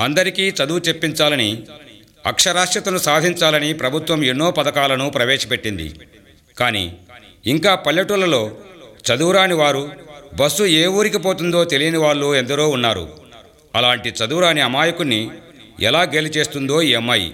అందరికీ చదువు చెప్పించాలని అక్షరాస్యతను సాధించాలని ప్రభుత్వం ఎన్నో పథకాలను ప్రవేశపెట్టింది కానీ ఇంకా పల్లెటూళ్ళలో చదువురాని వారు బస్సు ఏ ఊరికి పోతుందో తెలియని వాళ్ళు ఎందరో ఉన్నారు అలాంటి చదువురాని అమాయకుణ్ణి ఎలా గేలి చేస్తుందో ఈ అమ్మాయి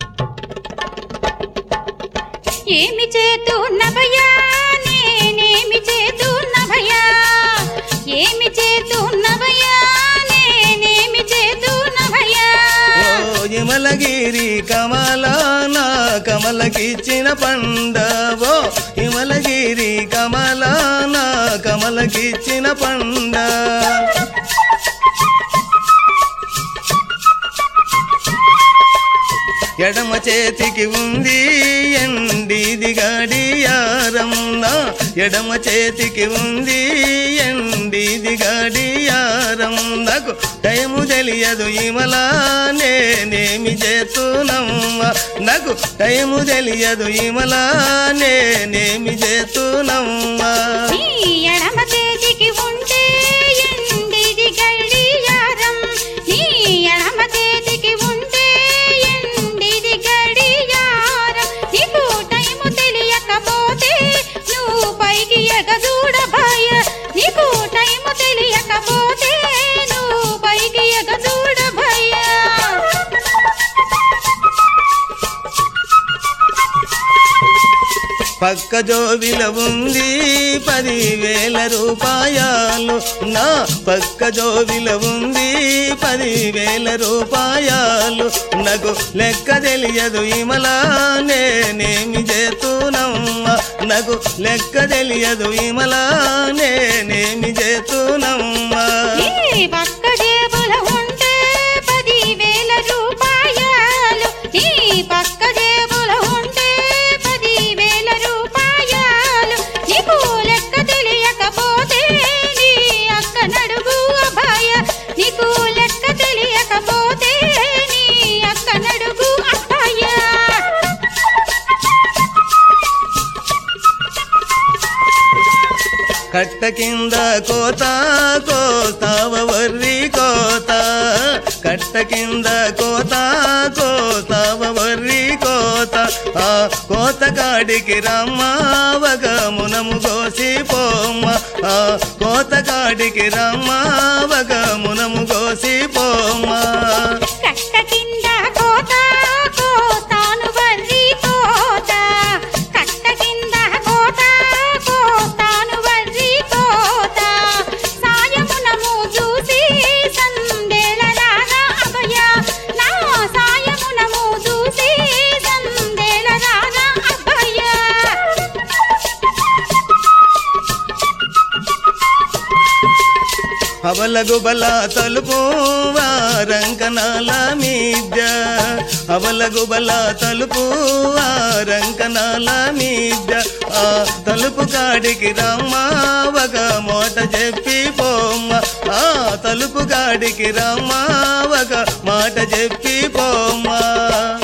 ఏమి చేతున్నవయ్యా నేనేమి చేతున్నవయ్యా ఏమి చేతున్నవయ్యా నేనేమి చేతున్నవయ్యా ఓ హిమలగిరి కమలాన కమలకిచ్చిన పండవో హిమలగిరి కమలాన కమలకిచ్చిన పండ ఎడమ చేతికి ఉంది ఎండిది గడియారం నా ఎడమ చేతికి ఉంది ఎండిది గడియారం నాకు టైము తెలియదు ఇమలా నేనేమి చేస్తున్నామ్మా నాకు టైము తెలియదు ఇమలా నేనేమి చేస్తున్నామ్మా నీ ఎడమ చేతికి ఉంటే ఎండిది గడియారం నీ ఎడమ చేతికి ఉంటే ఎండిది గడియారం నీకు టైము తెలియకపోతే నువ్వు పైకి ఎగదూడ భయ నీకు టైము తెలియకపోతే నువ్వు పైకి ఎగదూడ భయ పక్క జోబిల ఉంది పదివేల రూపాయలు నా పక్క జోబిల ఉంది పదివేల రూపాయలు నాకు లెక్క తెలియదు ఇమలా నేనేమి చేతునమ్మా నాకు లెక్క తెలియదు ఇమలా నేనేమి చేతునమ్మా ఈ పక్క జేబుల ఉంటే పదివేల రూపాయలు ఈ పక్క జేబుల ఉంటే పదివేల రూపాయలు నీకు లెక్క తెలియకపోతే నీ అక్క నడుగు అభయ నీకు లెక్క తెలియకపోతే నీ అక్క నడుగు అభయ కట్ట కింద కోత కోస్తావ వర్రి కోత కట్ట కింద కోత కోస్తావ వర్రి కోత ఆ కోత కాడికి రమ్మ ఒక మునము కోసి పోమ్మ ఆ కోత కాడికి రమ్మ ఒక మునము కోసి పోమ్మ కట్ట కింద కోత కోస్తాను వర్రి కోత కట్ట కింద కోత కోస్తాను వర్రి కోత సాయమునము చూసి సందేల రాగా అభయ నా సాయమునము చూసి సందేల రాగా అభయ అవలగుబల తలుపు వారంకనాల మీద్య అవలగుబల తలుపు వారంకనాల మీద్య ఆ తలుపు కాడికి రమ్మ ఒక మోట చెప్పి పోమ్మ ఆ తలుపు కాడికి రమ్మ ఒక మాట చెప్పి పోమ్మ